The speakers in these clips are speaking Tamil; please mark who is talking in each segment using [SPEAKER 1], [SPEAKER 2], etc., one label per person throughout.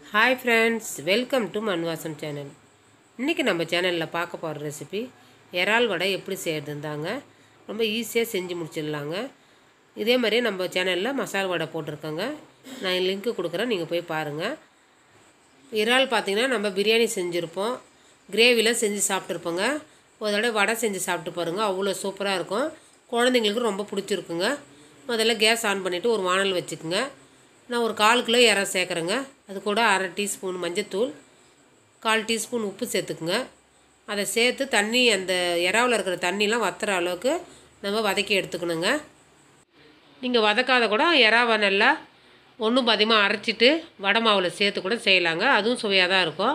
[SPEAKER 1] hi friends welcome to Manvasam channel இன்றைக்கி நம்ம சேனலில் பார்க்க போகிற ரெசிபி இறால் வடை எப்படி செய்யறதுந்தாங்க ரொம்ப ஈஸியாக செஞ்சு முடிச்சிடலாங்க இதே மாதிரி நம்ம சேனலில் மசால் வடை போட்டிருக்கோங்க நான் லிங்க்கு கொடுக்குறேன் நீங்கள் போய் பாருங்கள் இறால் பார்த்திங்கன்னா நம்ம பிரியாணி செஞ்சுருப்போம் கிரேவிலாம் செஞ்சு சாப்பிட்ருப்போங்க ஒரு தடவை வடை செஞ்சு சாப்பிட்டு பாருங்கள் அவ்வளோ சூப்பராக இருக்கும் குழந்தைங்களுக்கு ரொம்ப பிடிச்சிருக்குங்க முதல்ல கேஸ் ஆன் பண்ணிவிட்டு ஒரு வானல் வச்சுக்கோங்க நான் ஒரு கால் கிலோ இறா சேர்க்குறேங்க அது கூட அரை டீஸ்பூன் மஞ்சத்தூள் கால் டீஸ்பூன் உப்பு சேர்த்துக்குங்க அதை சேர்த்து தண்ணி அந்த இறாவில் இருக்கிற தண்ணிலாம் வத்துற அளவுக்கு நம்ம வதக்கி எடுத்துக்கணுங்க நீங்கள் வதக்காத கூட இறாவை நல்லா ஒன்றும் பாதியமாக அரைச்சிட்டு வடை மாவில் சேர்த்து கூட செய்யலாங்க அதுவும் சுவையாக தான் இருக்கும்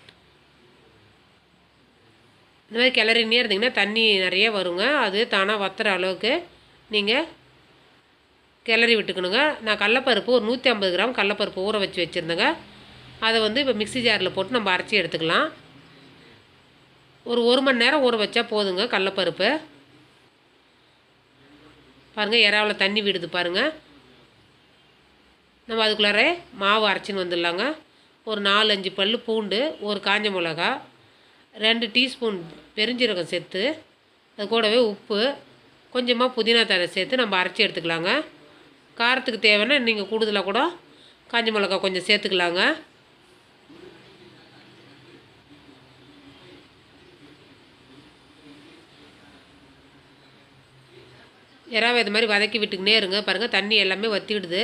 [SPEAKER 1] இந்த மாதிரி கிளறினே இருந்தீங்கன்னா தண்ணி நிறைய வருங்க அது தானாக வத்துற அளவுக்கு நீங்கள் கிளறி விட்டுக்கணுங்க நான் கடலப்பருப்பு ஒரு நூற்றி ஐம்பது கிராம் கடலப்பருப்பு ஊற வச்சு வச்சுருந்தேங்க அதை வந்து இப்போ மிக்ஸி ஜாரில் போட்டு நம்ம அரைச்சி எடுத்துக்கலாம் ஒரு ஒரு மணி நேரம் ஊற வச்சா போதுங்க கடலப்பருப்பு பாருங்கள் இறாவில் தண்ணி விடுது பாருங்கள் நம்ம அதுக்குள்ளார மாவு அரைச்சின்னு வந்துடலாங்க ஒரு நாலு அஞ்சு பல் பூண்டு ஒரு காஞ்ச மிளகா ரெண்டு டீஸ்பூன் பெருஞ்சீரகம் சேர்த்து அது கூடவே உப்பு கொஞ்சமாக புதினா தழை சேர்த்து நம்ம அரைச்சி எடுத்துக்கலாங்க காரத்துக்கு தேவைன்னா நீங்கள் கூடுதலாக கூட காஞ்ச மிளகா கொஞ்சம் சேர்த்துக்கலாங்க இறாவை இது மாதிரி வதக்கி விட்டுக்கினே இருங்க பாருங்கள் தண்ணி எல்லாமே வற்றிடுது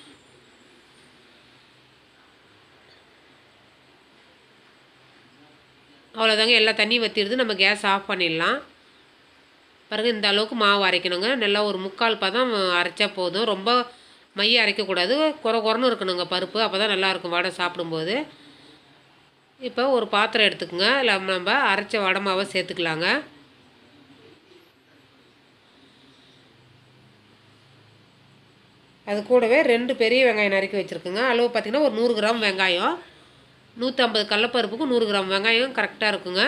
[SPEAKER 1] அவ்வளோதாங்க எல்லா தண்ணியும் வற்றிடுது நம்ம கேஸ் ஆஃப் பண்ணிடலாம் பாருங்கள் இந்த அளவுக்கு மாவு அரைக்கணுங்க நல்லா ஒரு முக்கால் பதம் அரைச்சா போதும் ரொம்ப மைய அரைக்கக்கூடாது குறை குறன்னு இருக்கணுங்க பருப்பு அப்போ தான் நல்லாயிருக்கும் வடை சாப்பிடும்போது இப்போ ஒரு பாத்திரம் எடுத்துக்கோங்க இல்லை நம்ம அரைச்ச வடை மாவை சேர்த்துக்கலாங்க அது கூடவே ரெண்டு பெரிய வெங்காயம் நறுக்கி வச்சுருக்குங்க அளவு பார்த்திங்கன்னா ஒரு நூறு கிராம் வெங்காயம் நூற்றம்பது கடலப்பருப்புக்கும் நூறு கிராம் வெங்காயம் கரெக்டாக இருக்குங்க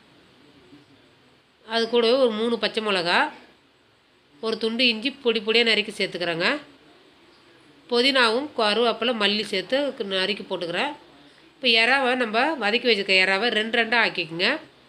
[SPEAKER 1] அது கூடவே ஒரு மூணு பச்சை மிளகா ஒரு துண்டு இஞ்சி பொடி பொடியாக நறுக்கி சேர்த்துக்கிறேங்க புதினாவும் கருவேப்பிலை மல்லி சேர்த்து நறுக்கி போட்டுக்கிறேன் இப்போ இறாவை நம்ம வதக்கி வச்சுருக்க இறாவை ரெண்டு ரெண்டாக ஆக்கிக்கோங்க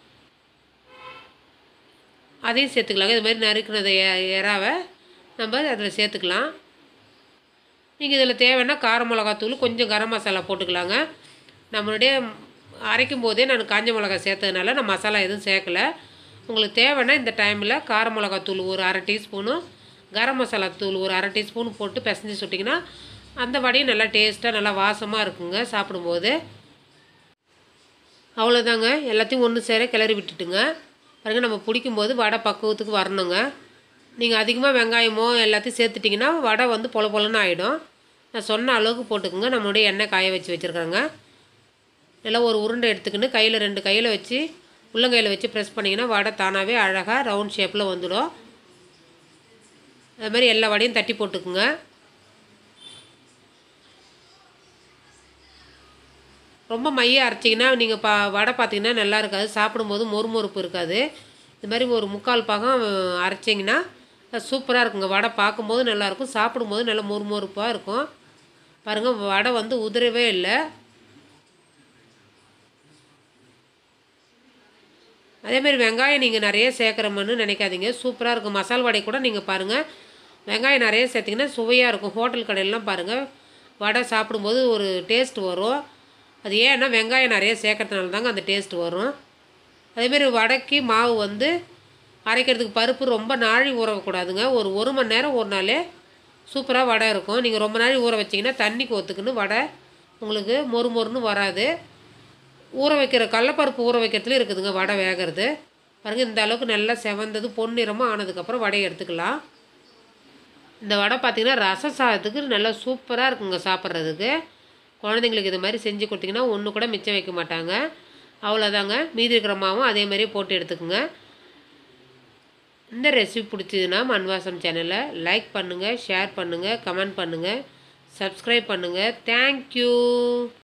[SPEAKER 1] அதையும் சேர்த்துக்கலாங்க இது மாதிரி நறுக்கினத இறாவை நம்ம அதில் சேர்த்துக்கலாம் நீங்கள் இதில் தேவைன்னா கார மிளகாத்தூள் கொஞ்சம் கரம் மசாலா போட்டுக்கலாங்க நம்மளுடைய அரைக்கும் போதே நான் காஞ்ச மிளகா சேர்த்ததுனால நான் மசாலா எதுவும் சேர்க்கலை உங்களுக்கு தேவைன்னா இந்த டைமில் கார மிளகாத்தூள் ஒரு அரை டீஸ்பூனும் கரம் மசாலா தூள் ஒரு அரை டீஸ்பூன் போட்டு பிசைஞ்சு சுட்டிங்கன்னா அந்த வடையும் நல்லா டேஸ்ட்டாக நல்லா வாசமாக இருக்குங்க சாப்பிடும்போது அவ்வளோதாங்க எல்லாத்தையும் ஒன்று சேர கிளறி விட்டுட்டுங்க பாருங்கள் நம்ம பிடிக்கும்போது வடை பக்குவத்துக்கு வரணுங்க நீங்கள் அதிகமாக வெங்காயமோ எல்லாத்தையும் சேர்த்துட்டிங்கன்னா வடை வந்து பொல பொலன்னு ஆகிடும் நான் சொன்ன அளவுக்கு போட்டுக்கோங்க நம்மளுடைய எண்ணெய் காய வச்சு வச்சுருக்குறேங்க நல்லா ஒரு உருண்டை எடுத்துக்கின்னு கையில் ரெண்டு கையில் வச்சு உள்ளங்கையில் வச்சு ப்ரெஸ் பண்ணிங்கன்னா வடை தானாகவே அழகாக ரவுண்ட் ஷேப்பில் வந்துடும் அது மாதிரி எல்லா வடையும் தட்டி போட்டுக்குங்க ரொம்ப மைய அரைச்சிங்கன்னா நீங்கள் பா வடை பார்த்தீங்கன்னா நல்லா இருக்காது சாப்பிடும்போது மொறுமொறுப்பு இருக்காது இது மாதிரி ஒரு முக்கால் பாகம் அரைச்சிங்கன்னா சூப்பராக இருக்குங்க வடை பார்க்கும்போது நல்லாயிருக்கும் சாப்பிடும்போது நல்லா மொறுமொறுப்பாக இருக்கும் பாருங்கள் வடை வந்து உதிரவே இல்லை அதேமாரி வெங்காயம் நீங்கள் நிறைய சேர்க்குறோம்னு நினைக்காதீங்க சூப்பராக இருக்கும் மசால் வடை கூட நீங்கள் பாருங்கள் வெங்காயம் நிறைய சேர்த்திங்கன்னா சுவையாக இருக்கும் ஹோட்டல் கடையிலலாம் பாருங்கள் வடை சாப்பிடும்போது ஒரு டேஸ்ட் வரும் அது ஏன்னா வெங்காயம் நிறைய சேர்க்கறதுனால தாங்க அந்த டேஸ்ட் வரும் அதேமாரி வடைக்கு மாவு வந்து அரைக்கிறதுக்கு பருப்பு ரொம்ப நாழி ஊறக்கூடாதுங்க ஒரு ஒரு மணி நேரம் ஒரு நாளே சூப்பராக வடை இருக்கும் நீங்கள் ரொம்ப நாள் ஊற வச்சிங்கன்னா தண்ணி கோத்துக்குன்னு வடை உங்களுக்கு மொறு மொறுன்னு வராது ஊற வைக்கிற கடலப்பருப்பு ஊற வைக்கிறதுல இருக்குதுங்க வடை வேகிறது பாருங்கள் இந்த அளவுக்கு நல்லா செவந்தது பொன்னிறமாக ஆனதுக்கப்புறம் வடையை எடுத்துக்கலாம் இந்த வடை பார்த்திங்கன்னா ரச சாதத்துக்கு நல்லா சூப்பராக இருக்குங்க சாப்பிட்றதுக்கு குழந்தைங்களுக்கு இது மாதிரி செஞ்சு கொடுத்திங்கன்னா ஒன்று கூட மிச்சம் வைக்க மாட்டாங்க அவ்வளோதாங்க மீதி இருக்கிற மாவும் அதே மாதிரியே போட்டு எடுத்துக்கோங்க இந்த ரெசிபி பிடிச்சதுன்னா மண்வாசம் சேனலை லைக் பண்ணுங்கள் ஷேர் பண்ணுங்கள் கமெண்ட் பண்ணுங்கள் சப்ஸ்கிரைப் பண்ணுங்கள் தேங்க்யூ